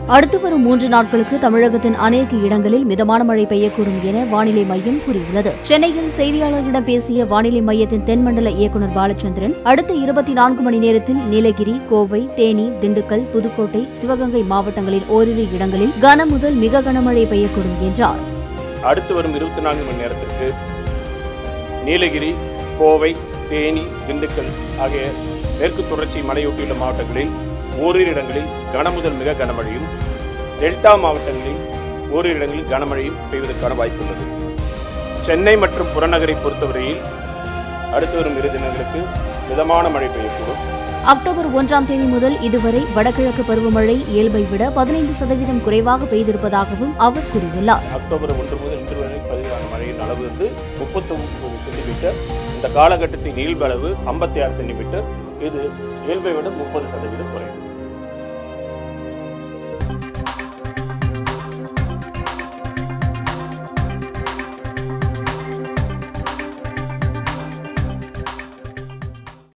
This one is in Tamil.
அடுத்து வரும் மூன்று நாட்களுக்கு தமிழகத்தின் அநேக இடங்களில் மிதமான மழை பெய்யக்கூடும் என வானிலை மையம் கூறியுள்ளது சென்னையில் செய்தியாளர்களிடம் பேசிய வானிலை மையத்தின் தென்மண்டல இயக்குநர் பாலச்சந்திரன் அடுத்த இருபத்தி நான்கு மணி நேரத்தில் நீலகிரி கோவை தேனி திண்டுக்கல் புதுக்கோட்டை சிவகங்கை மாவட்டங்களில் ஓரிரு இடங்களில் கன முதல் மிக கனமழை பெய்யக்கூடும் என்றார் அடுத்து வரும் இருபத்தி நான்கு மணி நேரத்திற்கு நீலகிரி கோவை தேனி திண்டுக்கல் ஆகிய மேற்கு தொடர்ச்சி மலையொட்டியுள்ள மாவட்டங்களில் ஓரிரு இடங்களில் கனமுதல் மிக கனமழையும் டெல்டா மாவட்டங்களில் ஓரிரு இடங்களில் கனமழையும் பெய்வதற்கான வாய்ப்புள்ளது சென்னை மற்றும் புறநகரை பொறுத்தவரையில் அடுத்து வரும் இரு தினங்களுக்கு மிதமான மழை பெய்யக்கூடும் அக்டோபர் ஒன்றாம் தேதி முதல் இதுவரை வடகிழக்கு பருவமழை இயல்பை விட பதினைந்து சதவீதம் குறைவாக பெய்திருப்பதாகவும் அவர் கூறியுள்ளார் அக்டோபர் ஒன்று முதல் இன்று வரை பதிவான மழையின் அளவு வந்து முப்பத்தி ஒன்பது சென்டிமீட்டர் இந்த காலகட்டத்தின் இயல்பு அளவு ஐம்பத்தி ஆறு சென்டிமீட்டர் இது இயல்பை விட முப்பது சதவீதம் குறையும்